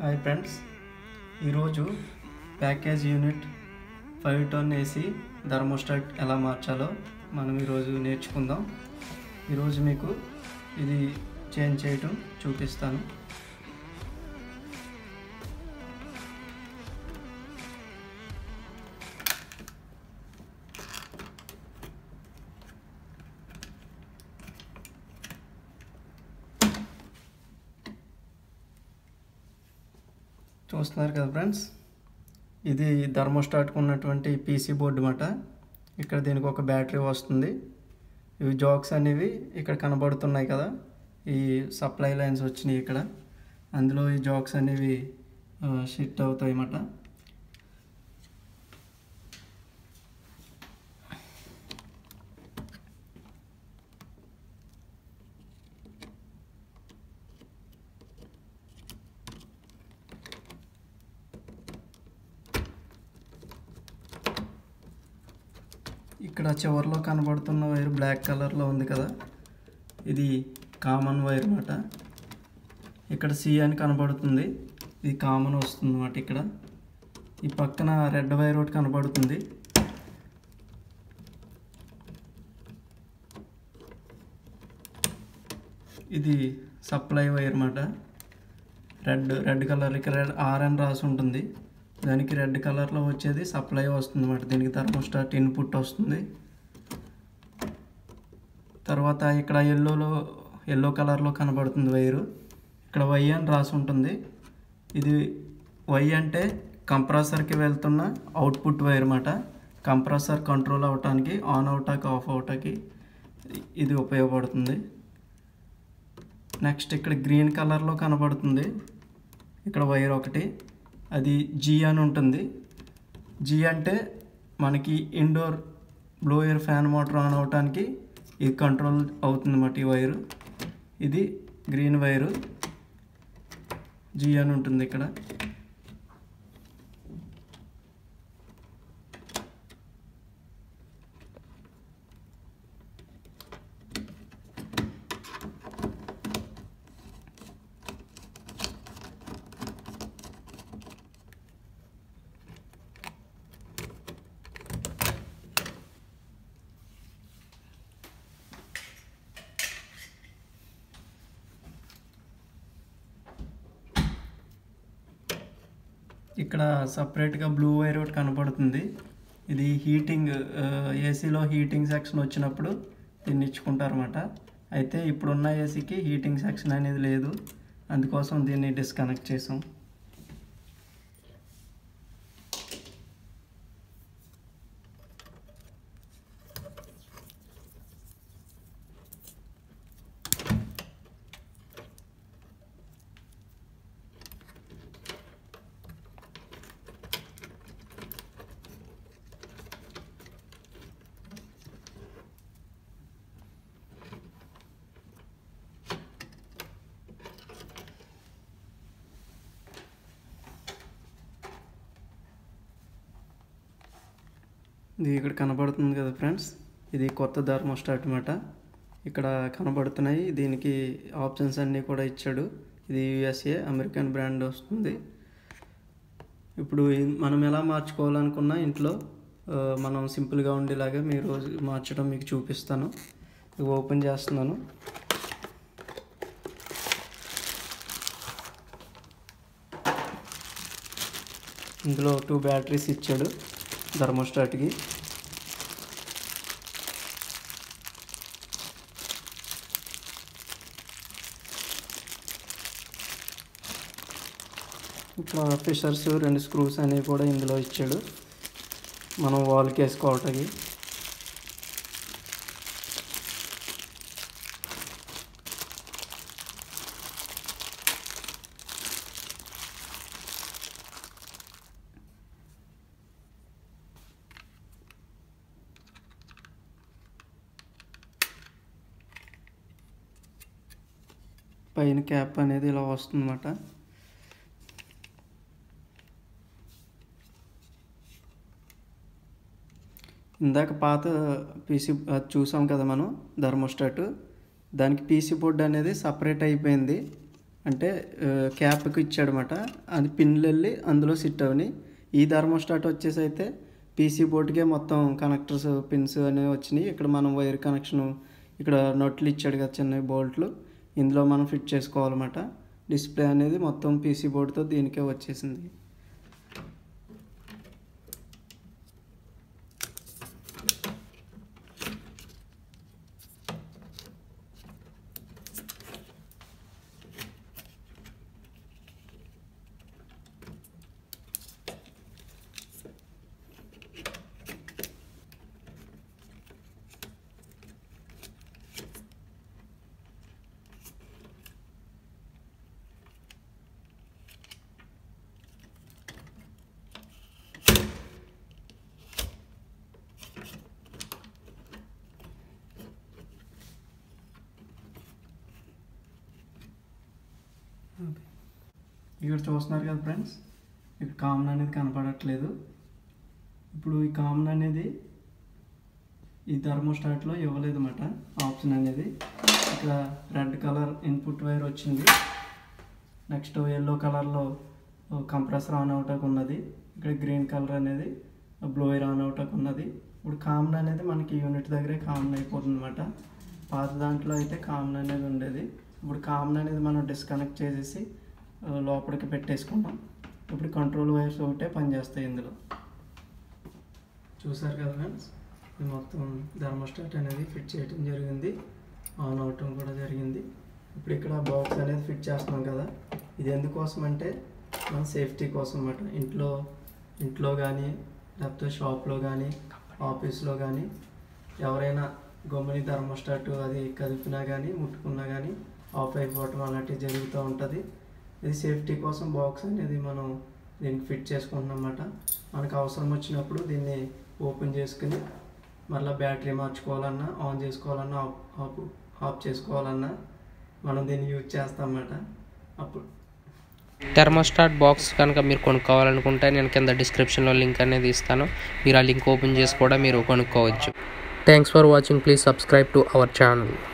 hi friends ఈరోజు package unit five ton AC thermostat ఎలా మార్చాలో మనం ఈరోజు నేర్చుకుందాం ఈరోజు మీకు ఇది చేంజ్ చేయటం చూపిస్తాను చూస్తున్నారు కదా ఫ్రెండ్స్ ఇది థర్మోస్టాట్కు ఉన్నటువంటి పీసీ బోర్డు అన్నమాట ఇక్కడ దీనికి ఒక బ్యాటరీ వస్తుంది ఇవి జాక్స్ అనేవి ఇక్కడ కనబడుతున్నాయి కదా ఈ సప్లై లైన్స్ వచ్చినాయి ఇక్కడ అందులో ఈ జాక్స్ అనేవి షిఫ్ట్ అవుతాయి అన్నమాట ఇక్కడ చివరిలో కనబడుతున్న వైర్ బ్లాక్ కలర్లో ఉంది కదా ఇది కామన్ వైర్ అన్నమాట ఇక్కడ సి అని కనబడుతుంది ఇది కామన్ వస్తుంది అన్నమాట ఇక్కడ ఈ పక్కన రెడ్ వైర్ ఒకటి కనబడుతుంది ఇది సప్లై వైర్ అన్నమాట రెడ్ రెడ్ కలర్ ఇక్కడ రెడ్ ఆర్ అని రాసి ఉంటుంది దానికి రెడ్ కలర్లో వచ్చేది సప్లై వస్తుంది అన్నమాట దీనికి థర్మోస్టాట్ ఇన్పుట్ వస్తుంది తర్వాత ఇక్కడ ఎల్లోలో ఎల్లో కలర్లో కనబడుతుంది వైరు ఇక్కడ వై అని రాసి ఉంటుంది ఇది వై అంటే కంప్రెసర్కి వెళ్తున్న అవుట్పుట్ వైర్ అన్నమాట కంప్రెసర్ కంట్రోల్ అవటానికి ఆన్ అవటానికి ఆఫ్ అవటానికి ఇది ఉపయోగపడుతుంది నెక్స్ట్ ఇక్కడ గ్రీన్ కలర్లో కనబడుతుంది ఇక్కడ వైర్ ఒకటి అది జీ అని ఉంటుంది జీ అంటే మనకి indoor blower fan motor on అవటానికి ఇది కంట్రోల్ అవుతుంది అన్నమాట ఈ వైరు ఇది గ్రీన్ వైరు జీ అని ఉంటుంది ఇక్కడ ఇక్కడ సపరేట్గా బ్లూ వైర్ ఒకటి కనపడుతుంది ఇది హీటింగ్ ఏసీలో హీటింగ్ సెక్షన్ వచ్చినప్పుడు దీన్ని ఇచ్చుకుంటారన్నమాట అయితే ఇప్పుడున్న ఏసీకి హీటింగ్ సెక్షన్ అనేది లేదు అందుకోసం దీన్ని డిస్కనెక్ట్ చేసాం ఇది ఇక్కడ కనబడుతుంది కదా ఫ్రెండ్స్ ఇది కొత్త థర్మోస్టాట్ అనమాట ఇక్కడ కనబడుతున్నాయి దీనికి ఆప్షన్స్ అన్నీ కూడా ఇచ్చాడు ఇది యుఎస్ఏ అమెరికన్ బ్రాండ్ వస్తుంది ఇప్పుడు ఇ- మనం ఎలా మార్చుకోవాలనుకున్నా ఇంట్లో ఆ, మనం సింపుల్గా ఉండేలాగా మీరు మార్చడం మీకు చూపిస్తాను ఇది ఓపెన్ చేస్తున్నాను ఇందులో టూ బ్యాటరీస్ ఇచ్చాడు థర్మోస్టాట్కి ఇక్కడ ఫిషర్స్ రెండు స్క్రూస్ అనేవి కూడా ఇందులో ఇచ్చాడు మనం వాల్కి వేసుకోవటానికి పైన క్యాప్ అనేది ఇలా వస్తుందన్నమాట ఇందాక పాత పీసీ అది చూసాం కదా మనం థర్మోస్టాట్ దానికి పీసీ బోర్డ్ అనేది సపరేట్ అయిపోయింది అంటే క్యాప్కి ఇచ్చాడనమాట అది పిన్లు వెళ్ళి అందులో సిట్ అవని ఈ థర్మోస్టాట్ వచ్చేసి అయితే పీసీ బోర్డుకే మొత్తం కనెక్టర్స్ పిన్స్ అనేవి వచ్చినాయి ఇక్కడ మనం వైర్ కనెక్షన్ ఇక్కడ నట్లు ఇచ్చాడు కదా చిన్న బోల్ట్లు ఇందులో మనం ఫిట్ చేసుకోవాలన్నమాట డిస్ప్లే అనేది మొత్తం పీసీ బోర్డుతో దీనికే వచ్చేసింది ఇక్కడ చూస్తున్నారు కదా ఫ్రెండ్స్ ఇక్కడ కామన్ అనేది కనపడట్లేదు ఇప్పుడు ఈ కామన్ అనేది ఈ థర్మోస్టాట్లో ఇవ్వలేదు అన్నమాట ఆప్షన్ అనేది ఇక్కడ రెడ్ కలర్ ఇన్పుట్ వైర్ వచ్చింది నెక్స్ట్ ఎల్లో కలర్లో కంప్రెసర్ ఆన్ అవుటకు ఉన్నది ఇక్కడ గ్రీన్ కలర్ అనేది బ్లోయర్ ఆన్ అవుటకు ఉన్నది ఇప్పుడు కామన్ అనేది మనకి యూనిట్ దగ్గరే కామన్ అయిపోతుంది అనమాట పాత దాంట్లో అయితే కామన్ అనేది ఉండేది ఇప్పుడు కామన్ అనేది మనం డిస్కనెక్ట్ చేసేసి ఆ, లోపలికి పెట్టేసుకున్నాం ఇప్పుడు కంట్రోల్ వైర్స్ ఒకటే పనిచేస్తాయి ఇందులో చూసారు కదా ఫ్రెండ్స్ ఇది మొత్తం థర్మోస్టాట్ అనేది ఫిట్ చేయడం జరిగింది ఆన్ అవటం కూడా జరిగింది ఇప్పుడు ఇక్కడ బాక్స్ అనేది ఫిట్ చేస్తున్నాం కదా ఇది ఎందుకోసం అంటే మన సేఫ్టీ కోసం అన్నమాట ఇంట్లో ఇంట్లో కానీ లేకపోతే షాప్లో కానీ ఆఫీస్లో కానీ ఎవరైనా గమ్ముని థర్మోస్టాట్ అది కదిపినా కానీ ముట్టుకున్నా కానీ ఆఫ్ అయిపోవటం అలాంటివి జరుగుతూ ఉంటుంది ఇది సేఫ్టీ కోసం బాక్స్ అనేది మనం దీనికి ఫిట్ చేసుకుంటున్నాం అన్నమాట మనకు అవసరం వచ్చినప్పుడు దీన్ని ఓపెన్ చేసుకుని మళ్ళీ బ్యాటరీ మార్చుకోవాలన్నా ఆన్ చేసుకోవాలన్నా ఆఫ్ ఆఫ్ ఆఫ్ చేసుకోవాలన్నా మనం దీన్ని యూజ్ చేస్తాం అన్నమాట అప్పుడు థర్మోస్టాట్ బాక్స్ కనుక మీరు కొనుక్కోవాలనుకుంటే నేను కింద డిస్క్రిప్షన్లో లింక్ అనేది ఇస్తాను మీరు ఆ లింక్ ఓపెన్ చేసి కూడా మీరు కొనుక్కోవచ్చు thanks for watching please subscribe to our channel